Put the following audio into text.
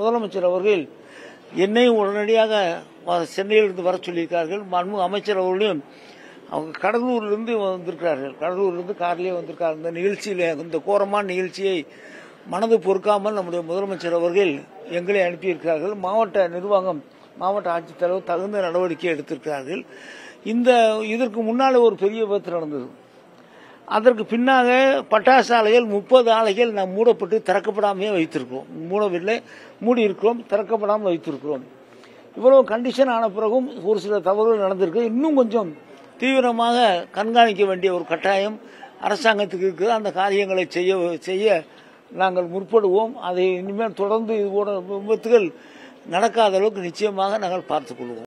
முதலமைச்சர் அவர்கள் என்னையும் உடனடியாக வ- சென்னையிலிருந்து வர சொல்லியிருக்கார்கள் மன்மு அமைச்சர் அவர்களையும் அவங்க கடலூர்லேருந்து வந்திருக்கிறார்கள் கடலூர்லேருந்து கார்லேயே வந்திருக்காங்க இந்த நிகழ்ச்சியில் இந்த கோரமான நிகழ்ச்சியை மனது பொறுக்காமல் நம்முடைய முதலமைச்சர் அவர்கள் எங்களை அனுப்பியிருக்கிறார்கள் மாவட்ட நிர்வாகம் மாவட்ட ஆட்சித்தலைவர் தகுந்த நடவடிக்கை எடுத்திருக்கிறார்கள் இந்த இதற்கு முன்னால் ஒரு பெரிய விபத்து நடந்தது அதற்கு பின்னாக பட்டாசு ஆலைகள் முப்பது ஆலைகள் நாம் மூடப்பட்டு திறக்கப்படாமே வைத்திருக்கிறோம் மூடவில்லை மூடி இருக்கிறோம் திறக்கப்படாமல் வைத்திருக்கிறோம் இவ்வளவு கண்டிஷன் ஆன பிறகும் ஒரு சில தவறுகள் நடந்திருக்கு இன்னும் கொஞ்சம் தீவிரமாக கண்காணிக்க வேண்டிய ஒரு கட்டாயம் அரசாங்கத்துக்கு இருக்குது அந்த காரியங்களை செய்ய செய்ய நாங்கள் முற்படுவோம் அதை இனிமேல் தொடர்ந்து இது போன்ற விபத்துகள் நடக்காத அளவுக்கு நிச்சயமாக நாங்கள் பார்த்துக் கொள்வோம்